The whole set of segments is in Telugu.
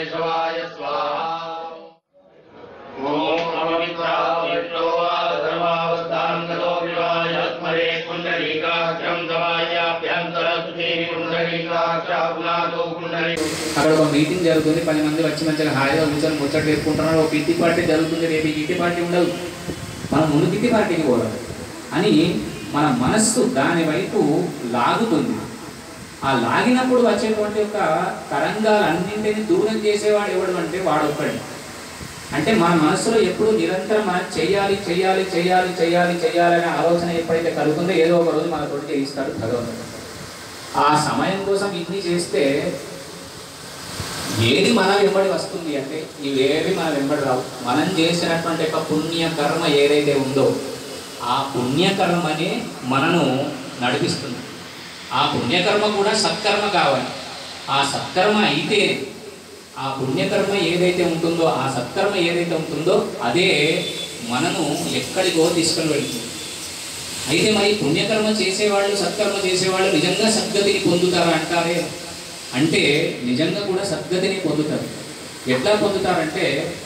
కేశవాయ స్వాహ ఓం అపవిత్రావిష్టో ధర్మావస్థాంగతో వివాయ స్మరే పుండరీకాక్షం దవాయాభ్యంతరసుదేవి పుండరీకాక్షాపునాదో పుండరీ అక్కడ ఒక మీటింగ్ జరుగుతుంది పది మంది వచ్చి మంచిగా హాయిగా కూర్చొని ముచ్చట వేసుకుంటున్నారు ఒక కిట్టి పార్టీ జరుగుతుంది రేపు ఈ కిట్టి పార్టీ ఉండదు మనం ముందు కిట్టి పార్టీకి పోదాం అని మన మనస్సు దాని వైపు లాగుతుంది ఆ లాగినప్పుడు వచ్చేటువంటి ఒక తరంగాలన్నింటినీ దూరం చేసేవాడు ఎవడు అంటే వాడు ఒక్కడే అంటే మన మనసులో ఎప్పుడు నిరంతరం మనం చెయ్యాలి చెయ్యాలి చెయ్యాలి చెయ్యాలి చెయ్యాలనే ఆలోచన ఎప్పుడైతే కలుగుతుందో ఏదో ఒక రోజు మన తోటి చేయిస్తాడు భగవంతుడు ఆ సమయం కోసం ఇన్ని చేస్తే ఏది మన వెంబడి వస్తుంది అంటే ఇవేవి మన వెంబడి రావు మనం చేసినటువంటి ఒక పుణ్య కర్మ ఏదైతే ఉందో ఆ పుణ్యకర్మనే మనను నడిపిస్తుంది ఆ పుణ్యకర్మ కూడా సత్కర్మ కావాలి ఆ సత్కర్మ అయితే ఆ పుణ్యకర్మ ఏదైతే ఉంటుందో ఆ సత్కర్మ ఏదైతే ఉంటుందో అదే మనను ఎక్కడికో తీసుకొని వెళ్తుంది అయితే మరి పుణ్యకర్మ చేసేవాళ్ళు సత్కర్మ చేసేవాళ్ళు నిజంగా సద్గతిని పొందుతారా అంటారే అంటే నిజంగా కూడా సద్గతిని పొందుతారు ఎట్లా పొందుతారంటే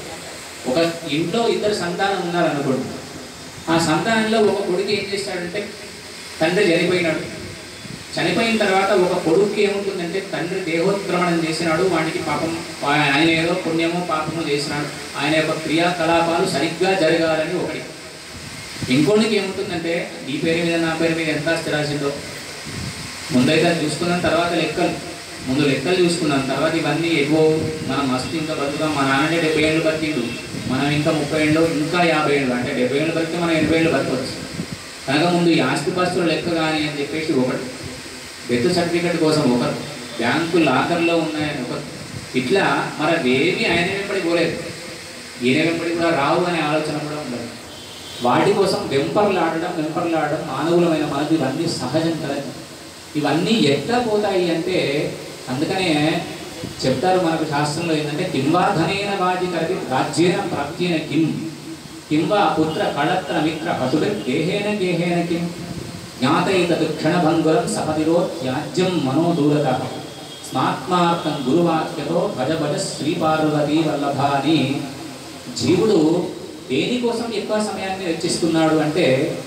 ఒక ఇంట్లో ఇద్దరు సంతానం ఉన్నారనుకోండి ఆ సంతానంలో ఒక కొడుకు ఏం చేస్తాడంటే తండ్రి చనిపోయినాడు చనిపోయిన తర్వాత ఒక కొడుకుకి ఏముంటుందంటే తండ్రి దేహోత్క్రమణం చేసినాడు వాడికి పాపం ఆయన ఏదో పుణ్యమో పాపమో చేసినాడు ఆయన యొక్క క్రియాకలాపాలు సరిగ్గా జరగాలని ఒకటి ఇంకోటికి ఏముంటుందంటే నీ పేరు మీద నా పేరు మీద ఎంత ఆస్తి రాసిందో ముందైతే అది చూసుకున్నాం తర్వాత లెక్కలు ముందు లెక్కలు చూసుకున్నాం తర్వాత ఇవన్నీ ఎక్కువ మనం మస్తు ఇంకా బతుకుతాం మా నాన్నే డెబ్బై ఏళ్ళు బతికిండు మనం ఇంకా ముప్పై ఏళ్ళు ఇంకా యాభై ఏళ్ళు అంటే డెబ్బై ఏళ్ళు బతికితే మనం ఎనభై ఏళ్ళు బతకవచ్చు కనుక ముందు ఈ ఆస్తిపాస్తుల లెక్క కానీ అని చెప్పేసి ఒకటి డెత్ సర్టిఫికెట్ కోసం ఒకరు బ్యాంకు లాకర్లో ఉన్నాయని ఒకరు ఇట్లా మరి అవేవి ఆయన వెంబడి పోలేదు ఈయన వెంబడి కూడా రావు అనే ఆలోచన కూడా ఉండదు వాటి కోసం వెంపర్లాడడం వెంపర్లాడడం మానవులమైన మనకు ఇవన్నీ సహజం కదా ఇవన్నీ ఎట్లా పోతాయి అంటే అందుకనే చెప్తారు మనకు శాస్త్రంలో ఏంటంటే కింవాధనైన వాటి కలిపి రాజ్యేన ప్రాప్తేన కిం కింవా పుత్ర కళత్ర మిత్ర పశుభి గేహేన గేహేన కిం జ్ఞాతైతత్ క్షణభంగురం సపతిరో త్యాజ్యం మనోదూరత స్మాత్మార్థం గురువాక్యతో భజ భజ శ్రీపార్వతీ వల్లభ అని జీవుడు దేనికోసం ఎక్కువ సమయాన్ని వెచ్చిస్తున్నాడు అంటే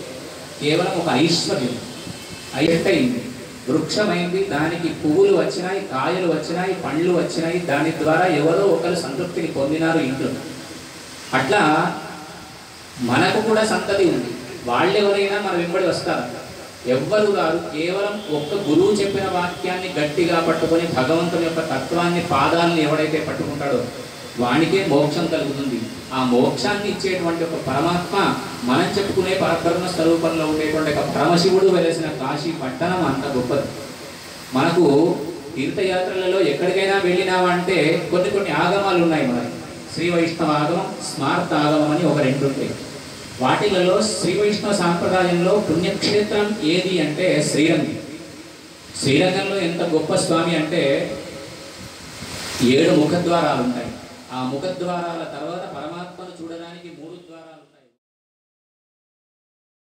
కేవలం ఒక ఐశ్వర్యం అయింది వృక్షమైంది దానికి పువ్వులు వచ్చినాయి కాయలు వచ్చినాయి పండ్లు వచ్చినాయి దాని ద్వారా ఎవరో ఒకరు సంతృప్తిని పొందినారు ఇంట్లో అట్లా మనకు కూడా సంతతి ఉంది వాళ్ళు ఎవరైనా మన వెంబడి వస్తారు ఎవ్వరు గారు కేవలం ఒక్క గురువు చెప్పిన వాక్యాన్ని గట్టిగా పట్టుకొని భగవంతుని యొక్క తత్వాన్ని పాదాలను ఎవడైతే పట్టుకుంటాడో వానికే మోక్షం కలుగుతుంది ఆ మోక్షాన్ని ఇచ్చేటువంటి ఒక పరమాత్మ మనం చెప్పుకునే పరబ్రహ్మ స్వరూపంలో ఉండేటువంటి ఒక పరమశివుడు వెలసిన కాశీ పట్టణం అంత గొప్పది మనకు తీర్థయాత్రలలో ఎక్కడికైనా వెళ్ళినావా అంటే కొన్ని కొన్ని ఆగమాలు ఉన్నాయి మనకి శ్రీ వైష్ణవ ఆగమం స్మార్త ఆగమం అని ఒక రెండు ఉంటాయి వాటిలలో శ్రీ వైష్ణవ సాంప్రదాయంలో పుణ్యక్షేత్రం ఏది అంటే శ్రీరంగం శ్రీరంగంలో ఎంత గొప్ప స్వామి అంటే ఏడు ముఖద్వారాలు ఉంటాయి ఆ ముఖద్వారాల తర్వాత పరమాత్మను చూడడానికి మూడు ద్వారాలు